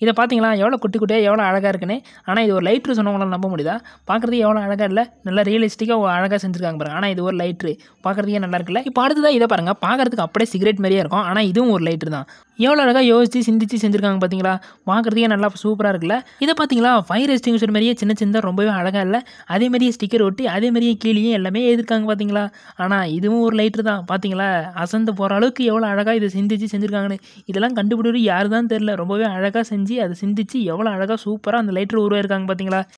இதை பார்த்தீங்களா எவ்வளோ குட்டி குட்டியாக எவ்வளோ அழகாக இருக்குன்னு ஆனால் இது ஒரு லைட்ரு சொன்னவங்களால நம்ப முடியுதா பார்க்குறதுக்கு எவ்வளோ அழகாக இல்லை நல்லா ரியலிஸ்டிக்காக அழகாக செஞ்சுருக்காங்க பாருங்க ஆனால் இது ஒரு லைட்ரு பார்க்குறதுக்கே நல்லா இருக்குல்ல இப்போ அடுத்ததாக இதை பாருங்கள் பார்க்குறதுக்கு அப்படியே சிகரெட் மாதிரியே இருக்கும் ஆனால் இதுவும் ஒரு லைட்ரு தான் எவ்வளோ அழகாக யோசிச்சு சிந்திச்சு செஞ்சுருக்காங்க பார்த்தீங்களா பார்க்குறதுக்கே நல்லா சூப்பராக இருக்குல்ல இதை பார்த்தீங்களா ஃபயர் எக்ஸ்டிங்யூஷர் மாதிரியே சின்ன சின்னதாக ரொம்பவே அழகாக இல்லை அதே மாதிரியே ஸ்டிக்கர் ஒட்டி அதே மாதிரியே கீழேயும் எல்லாமே எழுதிருக்காங்க பார்த்தீங்களா ஆனால் இதுவும் ஒரு லைட்ரு தான் பார்த்தீங்களா அசந்து போகிற அளவுக்கு எவ்வளோ அழகாக இதை சிந்திச்சு செஞ்சுருக்காங்கன்னு இதெல்லாம் கண்டுபிடிச்சு யாரு தான் தெரில ரொம்பவே அழகாக செஞ்சு அதை சிந்திச்சு எவ்வளோ அழகாக சூப்பராக அந்த லைட்ரு உருவாயிருக்காங்க பார்த்தீங்களா